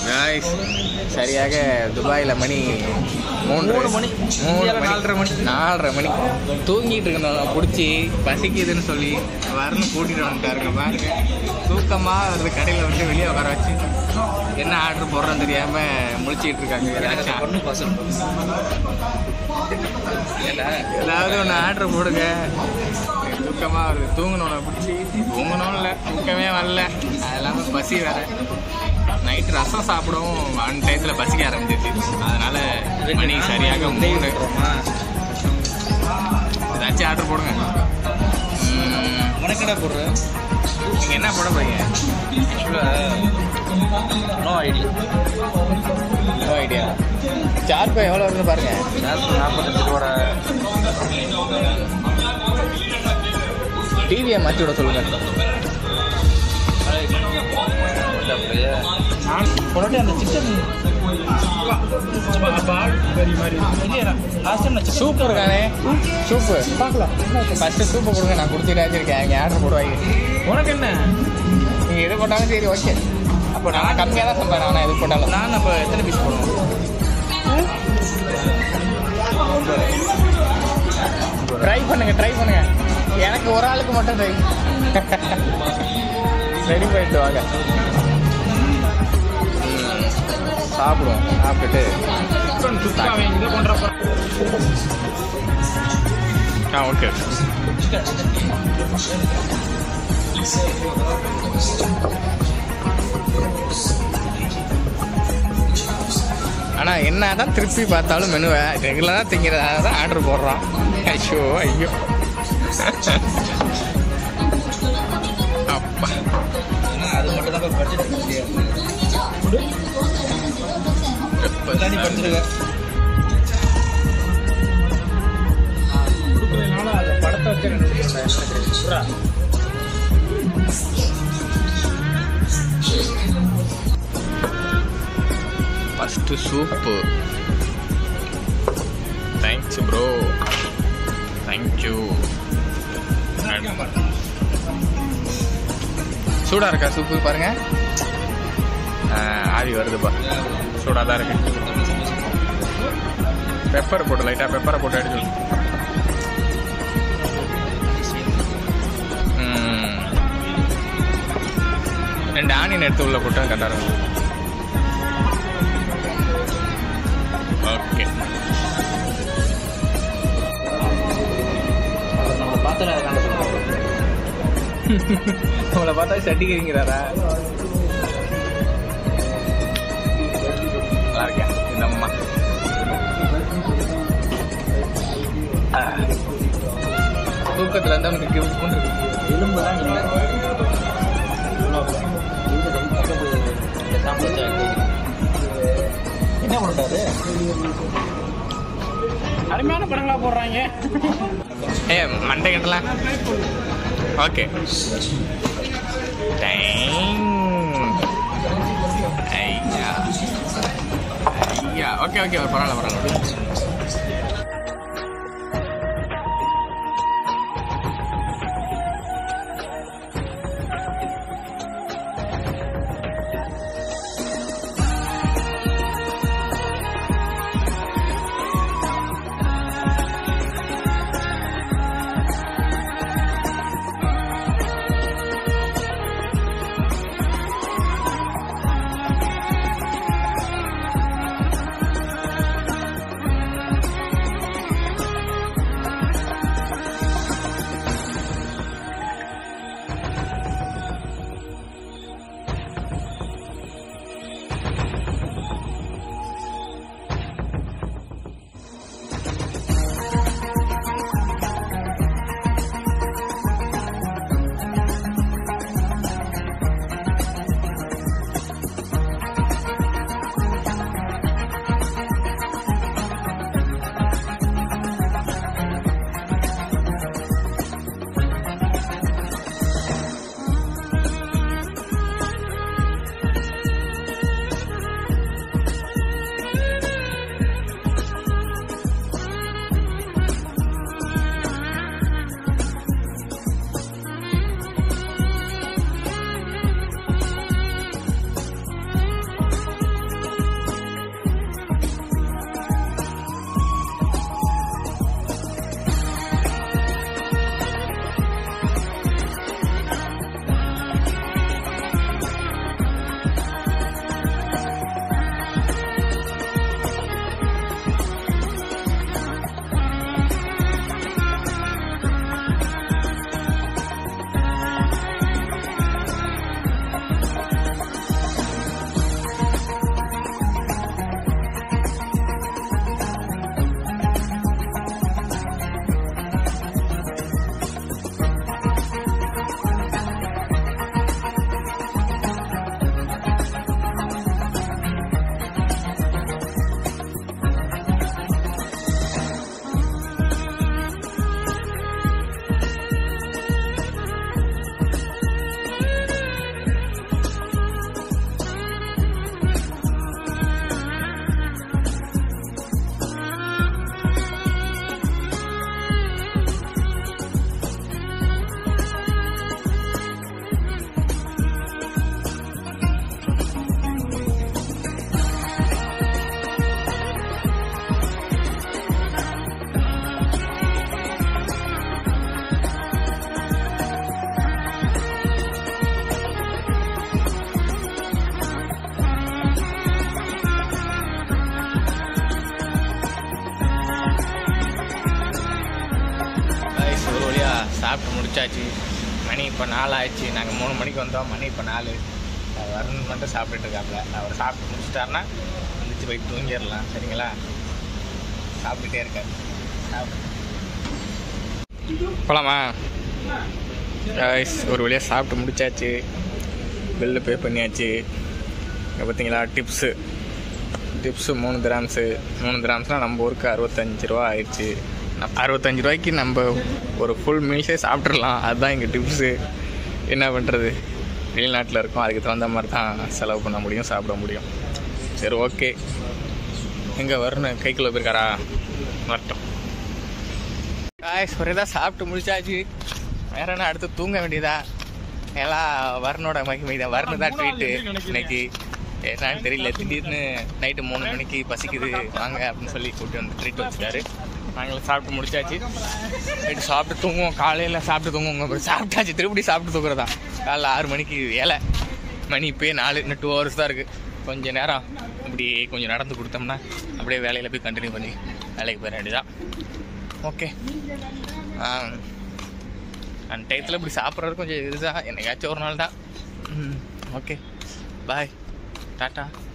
Guys சரியாக துபாயில் மணி மூன்று மூணு மணி. மூணு இந்தியால மணி நாலரை மணி. நாலரை மணி தூங்கிட்டு இருந்தோம் பிடிச்சி பசிக்குதுன்னு சொல்லி வரணும் கூட்டிட்டு வந்துட்டாருங்க பாருங்க தூக்கமாக வருது கடையில் வந்து வெளியே உட்கார வச்சு என்ன ஆர்டர் போடுறோன்னு தெரியாம முழிச்சிட்டு இருக்காங்க ஏதாச்சும் பொண்ணு பசங்க ஏதாவது ஒன்று ஆர்டர் போடுங்க எனக்கு தூக்கமாக வருது தூங்கணும் பிடிச்சி தூங்கணும் இல்லை தூக்கமே வரல அது இல்லாமல் பசி வேற நைட்டு ரசம் சாப்பிடவும் அன் டயத்தில் பசிக்க ஆரம்பிச்சிருச்சு அதனால மணி சரியாக மூணு ஏதாச்சும் ஆர்டர் போடுங்க ம், உனக்கடா போடுற நீங்க என்ன போட போறீங்க no idea no idea charge பை எவ்வளோ வருதுன்னு பாருங்க நாற்பத்தஞ்சு ரூபா டிவியை மாற்றி விட சொல்லுங்க பொரோட்டா அந்த சிக்கன் சூப்பு இருக்கானே சூப்பு பார்க்கலாம் ஃபஸ்ட்டு சூப்பு கொடுங்க நான் கொடுத்துட்டு வச்சிருக்கேன் இங்கே ஆர்டர் போடுவாங்க உனக்கு என்ன நீங்கள் எது போட்டாலும் சரி ஓகே அப்போ நான் கம்மியாக தான் சம்பாறேன் ஆனால் எது போட்டாலும் நான் அப்போ எத்தனை பீஸ் போடுவோம் ட்ரை பண்ணுங்க ட்ரை பண்ணுங்க எனக்கு ஒரு ஆளுக்கு மட்டும் ட்ரை ரெடி பண்ணிட்டு வாங்க ம், சாப்பிடுவோம் சாப்பிட்டுட்டு சிக்கன் சுக்காவே இங்கே பண்ணுறப்ப ஆ ஓகே ஆனால் என்ன தான் திருப்பி பார்த்தாலும் மெனுவை ரெகுலராக திங்கிறதாக தான் ஆர்டர் போடுறான் ஐயோ ஐயோ அப்பா அது மட்டும் தான் பட்ஜெட் நீ படுத்துருக்க கொடுக்குறதுனால அந்த படத்தை வச்சு கண்டுபிடிக்கிறேன் first soup thanks bro thank you சூடாக இருக்கா சூப்பு பாருங்க ஆ, ஆவி வருதுப்பா சூடாக தான் இருக்கு பெப்பர் போட்டு லைட்டாக பெப்பரை போட்டு அடிச்சு ம். ரெண்டு ஆனியன் எடுத்து உள்ள போட்டு கரெக்டாக இருக்கும் ஓகே நம்ம பார்த்தல உங்களை பார்த்தா சட்டிக்கிறீங்கிறாரா நல்லா இருக்கேன் இந்த அம்மா ஆ. தூக்கத்துல இருந்து அவனுக்கு கிஃப்ட் பண்ணுறது எலும்பு தான் இல்லை என்ன பண்ணுறாரு அருமையான படங்களா போடுறாங்க ஏ மண்டை கட்டலாம் ஓகே ஐயா ஐயா ஓகே ஓகே பரவாயில்ல பரவாயில்ல சாப்பிட்டு முடிச்சாச்சு மணி இப்போ நாலு ஆயிடுச்சு நாங்கள் மூணு மணிக்கு வந்தோம் மணி இப்போ நாலு அவர் வரணும் மட்டும் சாப்பிட்டுட்டு இருக்காப்புல அவர் சாப்பிட்டு முடிச்சிட்டாருன்னா வந்துச்சு போய் தூங்கிடலாம் சரிங்களா சாப்பிட்டுட்டே இருக்காரு போலாமா guys ஒரு வழியாக சாப்பிட்டு முடிச்சாச்சு பில்லு பே பண்ணியாச்சு இங்கே பார்த்தீங்களா டிப்ஸு டிப்ஸு மூணு கிராம்ஸு மூணு கிராம்ஸ்னால் நம்ம ஊருக்கு அறுபத்தஞ்சு ரூபா ஆயிடுச்சு ந- அறுபத்தஞ்சு ரூபாய்க்கு நம்ம ஒரு ஃபுல் மீல்ஸே சாப்பிட்றலாம் அதுதான் எங்கள் டிப்ஸு என்ன பண்ணுறது வெளிநாட்டில் இருக்கோம் அதுக்கு தகுந்த மாதிரி தான் செலவு பண்ண முடியும் சாப்பிட முடியும் சரி ஓகே எங்கே வரணும் கைக்குள்ளே போயிருக்காரா வரட்டும் காய்ஸ் ஒரே தான் சாப்பிட்டு முடிச்சாச்சு வேற என்ன அடுத்து தூங்க வேண்டியதா எல்லாம் வரனோட மகிமை தான் வரணும் தான் ட்ரீட்டு இன்னைக்கு என்னன்னு தெரியல திடீர்னு நைட்டு மூணு மணிக்கு பசிக்குது வாங்க அப்படின்னு சொல்லி கூப்பிட்டு வந்து ட்ரீட் வச்சுட்டாரு நாங்களும் சாப்பிட்டு முடிச்சாச்சு நைட்டு சாப்பிட்டு தூங்குவோம் காலையில் சாப்பிட்டு தூங்குவோங்க அப்புறம் சாப்பிட்டாச்சு திருப்படி சாப்பிட்டு தூங்குறதா காலைல ஆறு மணிக்கு வேலை மணி இப்போயே நாலு இன்னும் டூ ஹவர்ஸ் தான் இருக்குது கொஞ்ச நேரம் இப்படி கொஞ்சம் நடந்து கொடுத்தோம்னா அப்படியே வேலையில் போய் கண்டினியூ பண்ணி வேலைக்கு போயிட வேண்டியதான் ஓகே அந்த டயத்தில் இப்படி சாப்பிட்றது கொஞ்சம் இதுதான் என்னைக்காச்சும் ஒரு நாள் தான் ஓகே பாய் டாட்டா